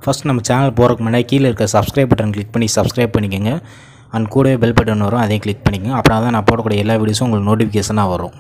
first நம்ம channel போகிறதுக்கு முன்னாடி கீழே இருக்க சப்ஸ்கிரைப் பட்டன் கிளிக் பண்ணி சப்ஸ்கிரைப் பண்ணிக்கோங்க அண்ட் கூடவே பெல் பட்டன் வரும் அதையும் கிளிக் பண்ணிக்கோங்க அப்புறம் தான் நான் போடக்கூடிய எல்லா வீடியோஸும் உங்களுக்கு நோட்டிஃபிகேஷனாக வரும்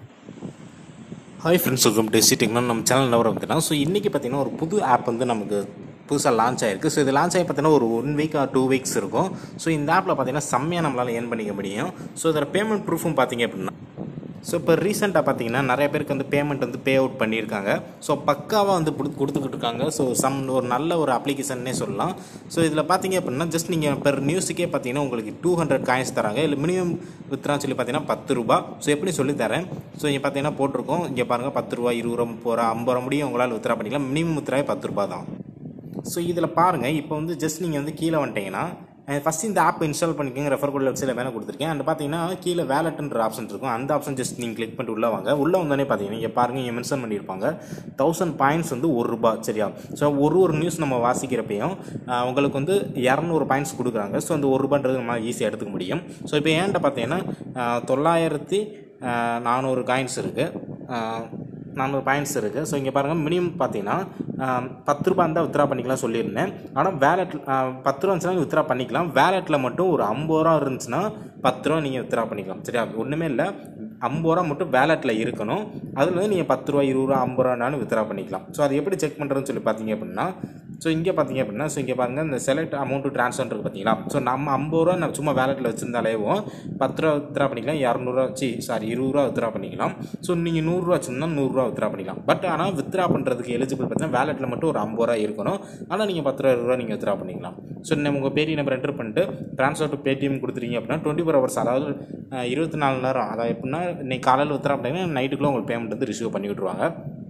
ஹாய் ஃப்ரெண்ட்ஸ் வெல்கம் டு சிட்டிங்னா நம்ம சேனல் நம்பர் வந்துட்டோம் ஸோ இன்றைக்கி பார்த்தீங்கன்னா ஒரு புது ஆப் வந்து நமக்கு புதுசாக லான்ச் ஆயிருக்கு ஸோ இது லான்ச் ஆகி பார்த்தீங்கன்னா ஒரு one week or two weeks இருக்கும் ஸோ இந்த ஆப்பில் பார்த்தீங்கன்னா செம்மையாக நம்மளால் ஏர்ன் பண்ணிக்க முடியும் ஸோ இதோட பேமெண்ட் ப்ரூஃபும் பார்த்தீங்க அப்படின்னா ஸோ இப்போ ரீசெண்டாக பார்த்தீங்கன்னா நிறைய பேருக்கு வந்து பேமெண்ட் வந்து பே அவுட் பண்ணியிருக்காங்க ஸோ பக்காவாக வந்து கொடுத்து கொடுத்துக்கிட்டு இருக்காங்க ஸோ சம் ஒரு நல்ல ஒரு அப்ளிகேஷன்னே சொல்லலாம் ஸோ இதில் பார்த்தீங்க அப்படின்னா ஜஸ்ட் நீங்கள் பெர் நியூஸுக்கே பார்த்தீங்கன்னா உங்களுக்கு டூ ஹண்ட்ரட் காயின்ஸ் தராங்க இல்லை மினிமம் வித்ரான்னு சொல்லி பார்த்தீங்கன்னா பத்து ரூபா ஸோ எப்படி சொல்லி தரேன் ஸோ இங்கே பார்த்தீங்கன்னா போட்டிருக்கோம் இங்கே பாருங்கள் பத்து ரூபா இருபது ரூபா முப்பது ரூபா ஐம்பது ரூபா முடியும் உங்களால் வித்ரா பண்ணிக்கலாம் மினிமம் வித்ராவே பத்து ரூபா தான் ஸோ இதில் பாருங்கள் இப்போ வந்து ஜஸ்ட் நீங்கள் வந்து கீழே வந்துட்டீங்கன்னா ஃபஸ்ட் இந்த ஆப் இன்ஸ்டால் பண்ணிக்கோங்க ரெஃபர் கோட் வெப்சைட்டில் வேலை கொடுத்துருக்கேன் அண்ட் பார்த்தீங்கன்னா கீழே வேலட்ன்ற ஆப்ஷன் இருக்கும் அந்த ஆப்ஷன் ஜஸ்ட் நீங்கள் கிளிக் பண்ணிட்டு உள்ளே வாங்க உள்ளே வந்தோடனே பார்த்தீங்கன்னா இங்கே பாருங்கள் இங்கே மென்ஷன் பண்ணியிருப்பாங்க தௌசண்ட் பாயிண்ட்ஸ் வந்து ஒரு ரூபா சரியா ஸோ ஒரு ஒரு நியூஸ் நம்ம வாசிக்கிறப்பையும் ஆஹ், உங்களுக்கு வந்து இரநூறு பாயிண்ட்ஸ் கொடுக்குறாங்க ஸோ அந்த ஒரு ரூபான்றது நம்ம ஈஸியாக எடுத்துக்க முடியும் ஸோ இப்போ ஏன்ட்ட பார்த்தீங்கன்னா ஆஹ், தொள்ளாயிரத்தி ஆஹ், நானூறு காயின்ஸ் இருக்குது நானூறு பாயிண்ட்ஸ் இருக்குது ஸோ இங்கே பாருங்கள் மினிமம் பார்த்தீங்கன்னா ஆம், பத்து ரூபா இருந்தால் வித்ரா பண்ணிக்கலாம் சொல்லியிருந்தேன் ஆனால் வேலெட் பத்து ரூபா இருந்துச்சுன்னா வித்ரா பண்ணிக்கலாம் வேலெட்டில் மட்டும் ஒரு ஐம்பது ரூபா இருந்துச்சுன்னா பத்து ரூபா நீங்கள் வித்ரா பண்ணிக்கலாம் சரியா ஒன்றுமே இல்லை ஐம்பது ரூபா மட்டும் வேலெட்டில் இருக்கணும் அதில் வந்து நீங்கள் பத்து ரூபா இருபது ரூபா ஐம்பது ரூபானாலும் வித்ரா பண்ணிக்கலாம் ஸோ அது எப்படி செக் பண்ணுறதுன்னு சொல்லி பார்த்தீங்க அப்படின்னா ஸோ இங்கே பார்த்தீங்க அப்படின்னா ஸோ இங்கே பாருங்கள் இந்த செலக்ட் அமௌண்ட் ட்ரான்ஸ்ஃபர் இருக்குது பார்த்தீங்களா ஸோ நம்ம ஐம்பது ரூபா நம்ம சும்மா வேலெட்டில் வச்சிருந்தாலேவும் பத்து ரூபா வித்ரா பண்ணிக்கலாம் இரநூறுவா சி சாரி இருபது ரூபா வித்ரா பண்ணிக்கலாம் ஸோ நீங்கள் நூறுரூவா வச்சுருந்தா நூறுரூவா வித்ரா பண்ணிக்கலாம் பட் ஆனால் வித்ரா பண்ணுறதுக்கு எலிஜிபிள் பார்த்தீங்கன்னா வேலெட்டில் மட்டும் ஒரு ஐம்பது ரூபா இருக்கணும் ஆனால் நீங்கள் பத்து ரூபா இருபது ரூபா நீங்கள் வித்ரா பண்ணிக்கலாம் ஸோ நம்ம உங்கள் பேடி நம்பர் என்டர் பண்ணிட்டு ட்ரான்ஸ்ஃபர் டு பேடிஎம் கொடுத்துட்டீங்க அப்படின்னா டுவெண்ட்டி ஃபோர் ஹவர்ஸ் அதாவது அஹ், இருபத்தி நாலு நேரம் அதாவது எப்படின்னா இன்னைக்கு காலையில் வித்ரா பண்ணிங்கன்னா நைட்டுக்குள்ளே உங்களுக்கு பேமெண்ட் வந்து ரிசீவ் பண்ணி விட்ருவாங்க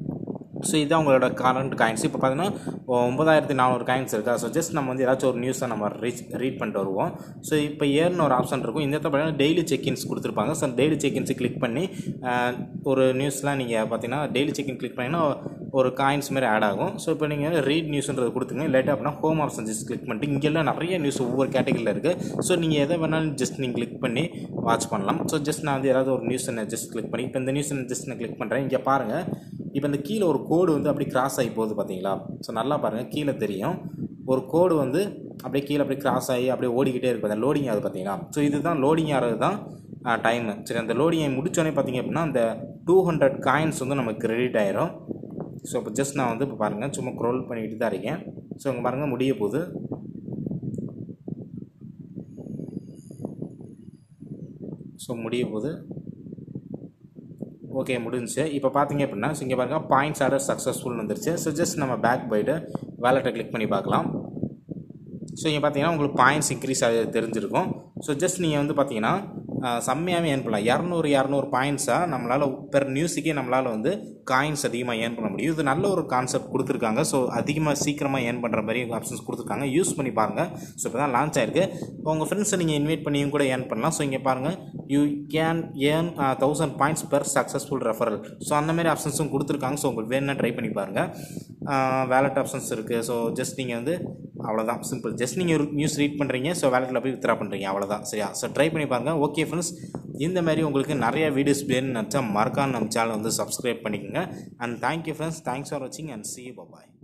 ஸோ இதுதான் உங்களோட கரண்ட் காயின்ஸ் இப்போ பார்த்தீங்கன்னா ஒன்பதாயிரத்தி நானூறு காயின்ஸ் இருக்கா ஸோ ஜஸ்ட் நம்ம வந்து ஏதாச்சும் ஒரு நியூஸை நம்ம ரீச் ரீட் பண்ணிட்டு வருவோம் ஸோ இப்போ ஏர்னு ஒரு ஆப்ஷன் இருக்கும் இந்த இடத்துல பார்த்தீங்கன்னா டெய்லி செக்இன்ஸ் கொடுத்துருப்பாங்க ஸோ டெய்லி செக்இன்ஸ் கிளிக் பண்ணி ஆஹ், ஒரு நியூஸ்லாம் நீங்கள் பார்த்தீங்கன்னா டெய்லி செக்இன் கிளிக் பண்ணிங்கன்னா ஒரு காயின்ஸ் மாதிரி ஆட் ஆகும் ஸோ இப்போ நீங்கள் ரீட் நியூஸ்ன்றது கொடுத்துங்க இல்லாட்டி அப்படின்னா ஹோம் ஆப்ஷன் ஜஸ்ட் கிளிக் பண்ணிட்டு இங்கெல்லாம் நிறைய நியூஸ் ஒவ்வொரு கேட்டகரியில் இருக்குது ஸோ நீங்கள் எதை வேணாலும் ஜஸ்ட் நீங்கள் கிளிக் பண்ணி வாட்ச் பண்ணலாம் ஸோ ஜஸ்ட் நான் வந்து ஏதாவது ஒரு நியூஸ் ஜஸ்ட் கிளிக் பண்ணி இப்போ இந்த நியூஸ் ஜஸ்ட் நான் கிளிக் பண்ணுறேன் இங்கே பாருங்கள் இப்போ இந்த கீழே ஒரு கோடு வந்து அப்படியே கிராஸ் ஆகி போகுது பார்த்தீங்களா ஸோ நல்லா பாருங்கள் கீழே தெரியும் ஒரு கோடு வந்து அப்படியே கீழே அப்படியே கிராஸ் ஆகி அப்படியே ஓடிக்கிட்டே இருக்குது அந்த லோடிங் ஆகுது பார்த்தீங்களா ஸோ இதுதான் லோடிங் ஆகிறது தான் டைமு சரி அந்த லோடிங்கை முடிச்சோடனே பார்த்தீங்க அப்படின்னா அந்த டூ ஹண்ட்ரட் காயின்ஸ் வந்து நமக்கு கிரெடிட் ஆயிரும் ஸோ இப்போ ஜஸ்ட் நான் வந்து இப்போ பாருங்கள் சும்மா க்ரோல் பண்ணிக்கிட்டு தான் இருக்கேன் ஸோ இங்கே பாருங்கள் முடிய போகுது ஸோ முடிய போகுது ஓகே முடிஞ்சுச்சு இப்போ பார்த்தீங்க அப்படின்னா ஸோ இங்கே பாருங்க பாயிண்ட்ஸ் ஆர்டர் சக்ஸஸ்ஃபுல்னு வந்துருச்சு ஸோ ஜஸ்ட் நம்ம பேக் போயிட்டு வேலெட்டை கிளிக் பண்ணி பார்க்கலாம் ஸோ இங்கே பார்த்தீங்கன்னா உங்களுக்கு பாயிண்ட்ஸ் இன்க்ரீஸ் ஆகி தெரிஞ்சிருக்கும் ஸோ ஜஸ்ட் நீங்கள் வந்து பார்த்தீங்கன்னா ஆஹ், செம்மையாகவே ஏர்ன் பண்ணலாம் இரநூறு இரநூறு பாயிண்ட்ஸாக நம்மளால் பெர் நியூஸுக்கே நம்மளால் வந்து காயின்ஸ் அதிகமாக ஏர்ன் பண்ண முடியும் இது நல்ல ஒரு கான்செப்ட் கொடுத்துருக்காங்க ஸோ அதிகமாக சீக்கிரமாக ஏர்ன் பண்ணுற மாதிரி ஆப்ஷன்ஸ் கொடுத்துருக்காங்க யூஸ் பண்ணி பாருங்கள் ஸோ இப்போ தான் லான்ச் ஆயிருக்கு இப்போ உங்கள் ஃப்ரெண்ட்ஸை நீங்கள் இன்வைட் பண்ணியும் கூட ஏர்ன் பண்ணலாம் ஸோ இங்கே பாருங்கள் you can earn thousand points per successful referral so அந்த மாதிரி ஆப்ஷன்ஸும் கொடுத்துருக்காங்க ஸோ உங்களுக்கு வேணும்னா ட்ரை பண்ணி பாருங்கள் வேலட் ஆப்ஷன்ஸ் இருக்குது ஸோ ஜஸ்ட் நீங்கள் வந்து அவ்வளோதான் சிம்பிள் ஜஸ்ட் நீங்கள் நியூஸ் ரீட் பண்ணுறீங்க ஸோ வேலட்டில் போய் வித்ரா பண்ணுறீங்க அவ்வளோதான் சரியா ஸோ ட்ரை பண்ணி பாருங்கள் ஓகே ஃப்ரெண்ட்ஸ் இந்த மாதிரி உங்களுக்கு நிறைய வீடியோஸ் வேணும்னு நினச்சா மறக்காம நம்ம சேனல் வந்து சப்ஸ்கிரைப் பண்ணிக்கோங்க and thank you friends thanks for வாட்சிங் அண்ட் சி பாய்